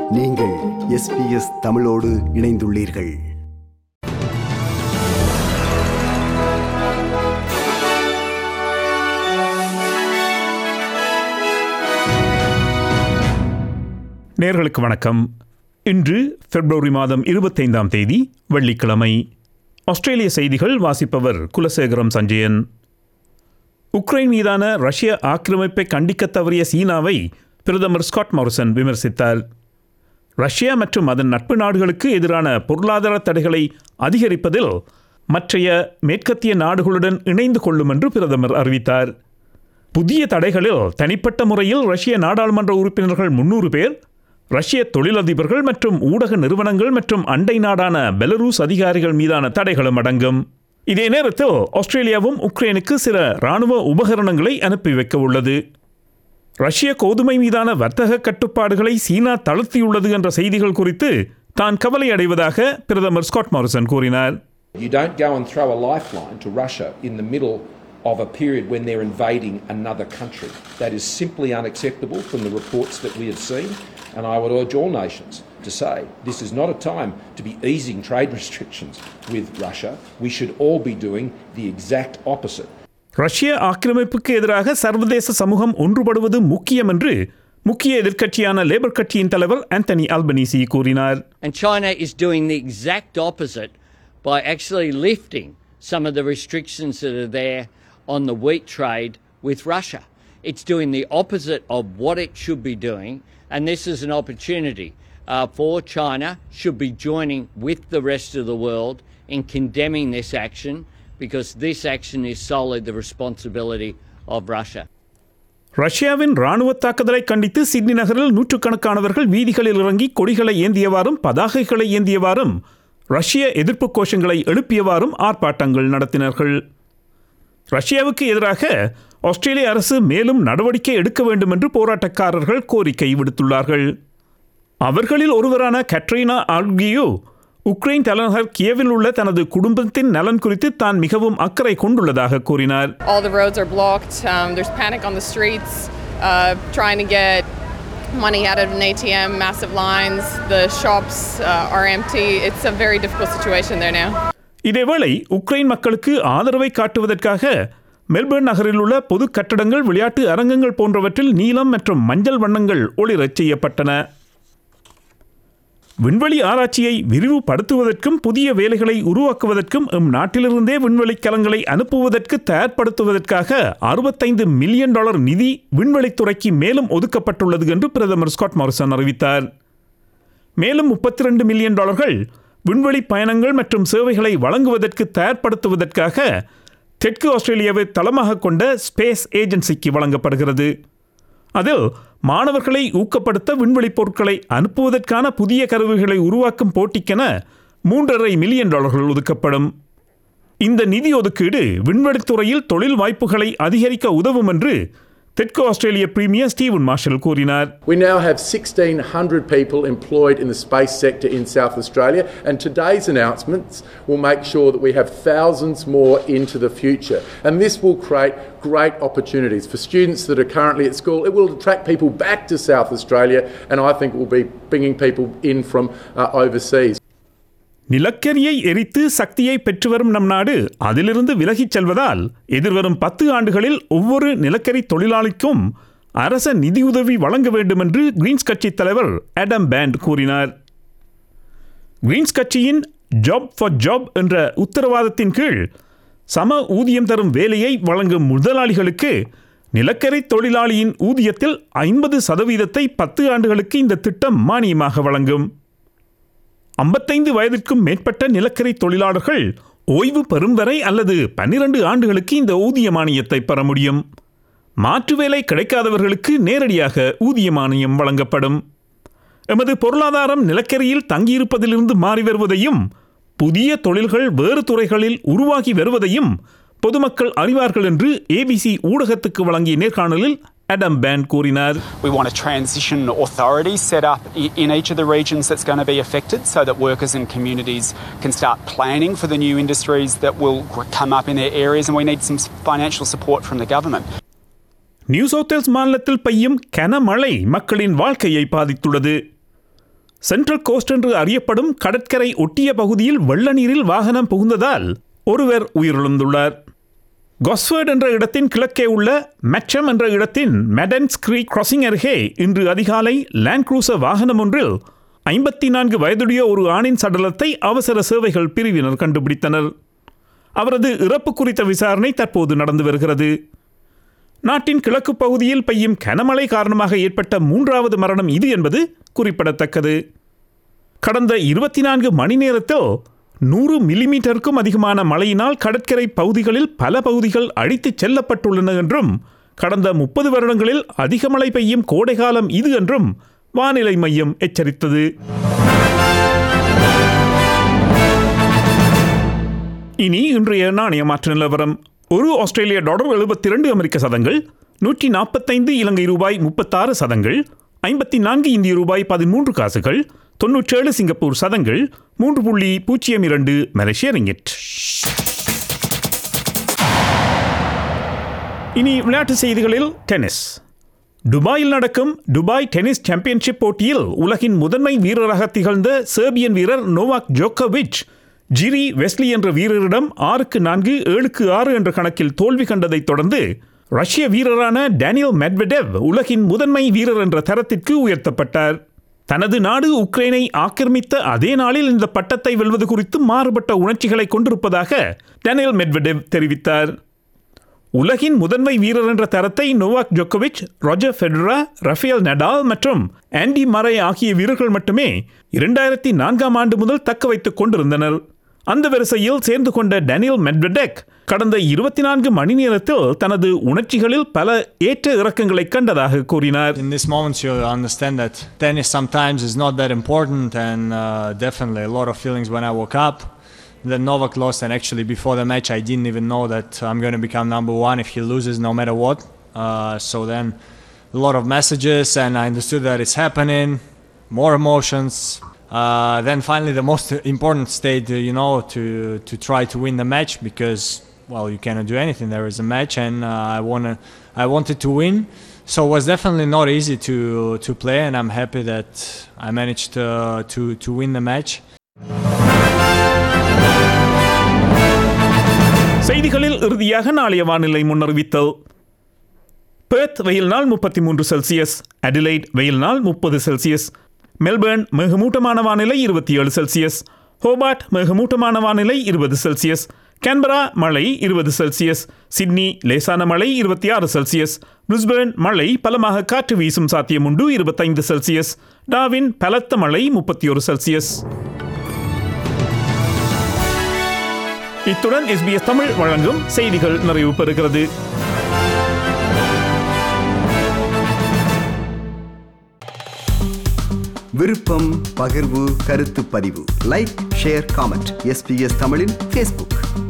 நீங்கள் எஸ்பிஎஸ் தமிழோடு இணைந்துள்ளீர்கள் நேர்களுக்கு வணக்கம் இன்று பிப்ரவரி மாதம் இருபத்தைந்தாம் தேதி வெள்ளிக்கிழமை ஆஸ்திரேலிய செய்திகள் வாசிப்பவர் குலசேகரம் சஞ்சயன் உக்ரைன் மீதான ரஷ்ய ஆக்கிரமிப்பை கண்டிக்கத் தவறிய சீனாவை பிரதமர் ஸ்காட் மாரிசன் விமர்சித்தார் ரஷ்யா மற்றும் அதன் நட்பு நாடுகளுக்கு எதிரான பொருளாதார தடைகளை அதிகரிப்பதில் மற்றைய மேற்கத்திய நாடுகளுடன் இணைந்து கொள்ளும் என்று பிரதமர் அறிவித்தார் புதிய தடைகளில் தனிப்பட்ட முறையில் ரஷ்ய நாடாளுமன்ற உறுப்பினர்கள் முன்னூறு பேர் ரஷ்ய தொழிலதிபர்கள் மற்றும் ஊடக நிறுவனங்கள் மற்றும் அண்டை நாடான பெலரூஸ் அதிகாரிகள் மீதான தடைகளும் அடங்கும் இதே நேரத்தில் ஆஸ்திரேலியாவும் உக்ரைனுக்கு சில இராணுவ உபகரணங்களை அனுப்பி வைக்க உள்ளது ரஷ்ய கோதுமை மீதான வர்த்தக கட்டுப்பாடுகளை சீனா தளர்த்தியுள்ளது என்ற செய்திகள் குறித்து தான் கவலை அடைவதாக பிரதமர் ஸ்காட் மாரிசன் கூறினார் You don't go and throw a lifeline to Russia in the middle of a period when they're invading another country. That is simply unacceptable from the reports that we have seen, and I would urge all nations to say this is not a time to be easing trade restrictions with Russia. We should all be doing the exact opposite. ரஷ்ய ஆக்கிரமிப்புக்கு எதிராக சர்வதேச சமூகம் ஒன்றுபடுவது முக்கியம் என்று முக்கிய எதிர்க்கட்சியான Labor கட்சியின் தலைவர் ஆந்தனி அல்பனீசி கூறினார் And China is doing the exact opposite by actually lifting some of the restrictions that are there on the wheat trade with Russia. It's doing the opposite of what it should be doing, and this is an opportunity uh, for China should be joining with the rest of the world in condemning this action because this action is solely the responsibility of Russia. ரஷ்யாவின் ராணுவ தாக்குதலை கண்டித்து Sydney நகரில் நூற்றுக்கணக்கானவர்கள் வீதிகளில் இறங்கி கொடிகளை ஏந்தியவாறும் பதாகைகளை ஏந்தியவாறும் ரஷ்ய எதிர்ப்பு கோஷங்களை எழுப்பியவாறும் ஆர்ப்பாட்டங்கள் நடத்தினார்கள் ரஷ்யாவுக்கு எதிராக ஆஸ்திரேலிய அரசு மேலும் நடவடிக்கை எடுக்க வேண்டும் என்று போராட்டக்காரர்கள் கோரிக்கை விடுத்துள்ளார்கள் அவர்களில் ஒருவரான கட்ரீனா ஆல்கியோ உக்ரைன் தலைநகர் கியவில் உள்ள தனது குடும்பத்தின் நலன் குறித்து தான் மிகவும் அக்கறை கொண்டுள்ளதாக கூறினார் all the roads are blocked. Um, there's panic on the streets, uh, trying to get money out of an ATM, massive lines. The shops uh, are empty. It's a very difficult situation there now. இதேவேளை Ukraine மக்களுக்கு ஆதரவை காட்டுவதற்காக Melbourne நகரில் உள்ள பொது கட்டடங்கள் விளையாட்டு அரங்கங்கள் போன்றவற்றில் நீலம் மற்றும் மஞ்சள் வண்ணங்கள் ஒளிரச் செய்யப்பட்டன விண்வெளி ஆராய்ச்சியை விரிவுபடுத்துவதற்கும் புதிய வேலைகளை உருவாக்குவதற்கும் எம் நாட்டிலிருந்தே விண்வெளி கலங்களை அனுப்புவதற்கு தயார்படுத்துவதற்காக அறுபத்தைந்து மில்லியன் டாலர் நிதி விண்வெளித்துறைக்கு மேலும் ஒதுக்கப்பட்டுள்ளது என்று பிரதமர் ஸ்காட் மாரிசன் அறிவித்தார் மேலும் முப்பத்தி ரெண்டு மில்லியன் டாலர்கள் விண்வெளி பயணங்கள் மற்றும் சேவைகளை வழங்குவதற்கு தயார்படுத்துவதற்காக தெற்கு ஆஸ்திரேலியாவை தளமாக கொண்ட ஸ்பேஸ் ஏஜென்சிக்கு வழங்கப்படுகிறது அதில் மாணவர்களை ஊக்கப்படுத்த விண்வெளி பொருட்களை அனுப்புவதற்கான புதிய கருவிகளை உருவாக்கும் போட்டிக்கென மூன்றரை மில்லியன் டாலர்கள் ஒதுக்கப்படும் இந்த நிதி ஒதுக்கீடு விண்வெளித்துறையில் தொழில் வாய்ப்புகளை அதிகரிக்க உதவும் என்று தெற்கு ஆஸ்திரேலிய பிரீமியர் ஸ்டீவன் மார்ஷல் கூறினார் We now have 1,600 people employed in the space sector in South Australia, and today's announcements will make sure that we have thousands more into the future. And this will create great opportunities for students that are currently at school. It will attract people back to South Australia, and I think we'll be bringing people in from uh, overseas. நிலக்கரியை எரித்து சக்தியை பெற்று வரும் நம் நாடு அதிலிருந்து விலகிச் செல்வதால் எதிர்வரும் பத்து ஆண்டுகளில் ஒவ்வொரு நிலக்கரி தொழிலாளிக்கும் அரச நிதியுதவி வழங்க வேண்டும் என்று கிரீன்ஸ் கட்சி தலைவர் ஆடம் பேண்ட் கூறினார் கிரீன்ஸ் கட்சியின் ஜாப் ஃபார் ஜாப் என்ற உத்தரவாதத்தின் கீழ் சம ஊதியம் தரும் வேலையை வழங்கும் முதலாளிகளுக்கு நிலக்கரி தொழிலாளியின் ஊதியத்தில் ஐம்பது சதவீதத்தை பத்து ஆண்டுகளுக்கு இந்த திட்டம் மானியமாக வழங்கும் ஐம்பத்தைந்து வயதிற்கும் மேற்பட்ட நிலக்கரி தொழிலாளர்கள் ஓய்வு பெறும் வரை அல்லது பன்னிரண்டு ஆண்டுகளுக்கு இந்த ஊதிய மானியத்தை பெற முடியும் மாற்று வேலை கிடைக்காதவர்களுக்கு நேரடியாக ஊதிய மானியம் வழங்கப்படும் எமது பொருளாதாரம் நிலக்கரியில் தங்கியிருப்பதிலிருந்து மாறி வருவதையும் புதிய தொழில்கள் வேறு துறைகளில் உருவாகி வருவதையும் பொதுமக்கள் அறிவார்கள் என்று ஏபிசி ஊடகத்துக்கு வழங்கிய நேர்காணலில் Adam Band கூறினார் We want a transition authority set up i- in each of the regions that's going to be affected so that workers and communities can start planning for the new industries that will g- come up in their areas, and we need some s- financial support from the government. New South Wales மாநிலத்தில் பெய்யும் கனமழை மக்களின் வாழ்க்கையை பாதித்துள்ளது central cost என்று அறியப்படும் கடற்கரை ஒட்டிய பகுதியில் வெள்ள நீரில் வாகனம் புகுந்ததால் ஒருவர் உயிரிழந்துள்ளார் கொஸ்வர்ட் என்ற இடத்தின் கிழக்கே உள்ள மெச்சம் என்ற இடத்தின் மெடன்ஸ் கிரீக் கிராசிங் அருகே இன்று அதிகாலை லேண்ட் குரூசர் வாகனம் ஒன்றில் ஐம்பத்தி நான்கு வயதுடைய ஒரு ஆணின் சடலத்தை அவசர சேவைகள் பிரிவினர் கண்டுபிடித்தனர் அவரது இறப்பு குறித்த விசாரணை தற்போது நடந்து வருகிறது நாட்டின் கிழக்கு பகுதியில் பெய்யும் கனமழை காரணமாக ஏற்பட்ட மூன்றாவது மரணம் இது என்பது குறிப்பிடத்தக்கது கடந்த இருபத்தி நான்கு மணி நேரத்தில் நூறு மில்லிமீட்டருக்கும் அதிகமான மழையினால் கடற்கரை பகுதிகளில் பல பகுதிகள் அடித்துச் செல்லப்பட்டுள்ளன என்றும் கடந்த முப்பது வருடங்களில் அதிக மழை பெய்யும் கோடைகாலம் இது என்றும் வானிலை மையம் எச்சரித்தது இனி இன்றைய நாணய மாற்று நிலவரம் ஒரு ஆஸ்திரேலிய டாலர் எழுபத்தி இரண்டு அமெரிக்க சதங்கள் நூற்றி நாற்பத்தைந்து இலங்கை ரூபாய் முப்பத்தாறு சதங்கள் ஐம்பத்தி நான்கு இந்திய ரூபாய் பதிமூன்று காசுகள் தொன்னூற்றேழு சிங்கப்பூர் சதங்கள் மூன்று புள்ளி பூஜ்ஜியம் இரண்டு மலேசிய ரிங்கிட் இனி விளையாட்டு செய்திகளில் டென்னிஸ் துபாயில் நடக்கும் துபாய் டென்னிஸ் சாம்பியன்ஷிப் போட்டியில் உலகின் முதன்மை வீரராக திகழ்ந்த சேர்பியன் வீரர் நோவாக் ஜோக்கோவிச் ஜிரி வெஸ்லி என்ற வீரரிடம் ஆறுக்கு நான்கு ஏழுக்கு ஆறு என்ற கணக்கில் தோல்வி கண்டதைத் தொடர்ந்து ரஷ்ய வீரரான டேனியல் மெட்வெடெவ் உலகின் முதன்மை வீரர் என்ற தரத்திற்கு உயர்த்தப்பட்டார் தனது நாடு உக்ரைனை ஆக்கிரமித்த அதே நாளில் இந்த பட்டத்தை வெல்வது குறித்து மாறுபட்ட உணர்ச்சிகளை கொண்டிருப்பதாக டேனியல் மெட்வெடெவ் தெரிவித்தார் உலகின் முதன்மை வீரர் என்ற தரத்தை நோவாக் ஜோக்கோவிச் ராஜர் ஃபெடரா ரஃபேல் நடால் மற்றும் ஆண்டி மரை ஆகிய வீரர்கள் மட்டுமே இரண்டாயிரத்தி நான்காம் ஆண்டு முதல் தக்க வைத்துக் கொண்டிருந்தனர் அந்த வரிசையில் சேர்ந்து கொண்ட டேனியல் மெட்வெடெக் கடந்த இருபத்தி நான்கு மணி நேரத்தில் தனது உணர்ச்சிகளில் பல ஏற்ற இறக்கங்களை கண்டதாக கூறினார் In this moment, you understand that tennis sometimes is not that important, and uh, definitely a lot of feelings when I woke up. Then Novak lost, and actually before the match, I didn't even know that I'm going to become number one if he loses, no matter what. Uh, so then, a lot of messages, and I understood that it's happening. More emotions. Uh, then finally, the most important state, uh, you know, to to try to win the match because well, you cannot do anything. There is a match, and uh, I wanna, I wanted to win. So it was definitely not easy to to play, and I'm happy that I managed uh, to to win the match. செய்திகளில் இறுதியாக நாளைய வானிலை முன்னறிவித்தல் Perth வெயில் நாள் முப்பத்தி மூன்று Celsius Adelaide வெயில் நாள் முப்பது செல்சியஸ் மெல்பர்ன் மிகமூட்டமான வானிலை இருபத்தி ஏழு செல்சியஸ் ஹோபார்ட் மிகமூட்டமான வானிலை இருபது செல்சியஸ் கேன்பரா மழை இருபது செல்சியஸ் சிட்னி லேசான மழை இருபத்தி ஆறு செல்சியஸ் பிரிஸ்பேர்ன் மழை பலமாக காற்று வீசும் சாத்தியம் உண்டு இருபத்தைந்து செல்சியஸ் டாவின் பலத்த மழை முப்பத்தி ஒரு செல்சியஸ் இத்துடன் எஸ்பிஎஸ் தமிழ் வழங்கும் செய்திகள் நிறைவு பெறுகிறது விருப்பம் பகிர்வு கருத்து பதிவு லைக் ஷேர் காமெண்ட் எஸ்பிஎஸ் தமிழின் ஃபேஸ்புக்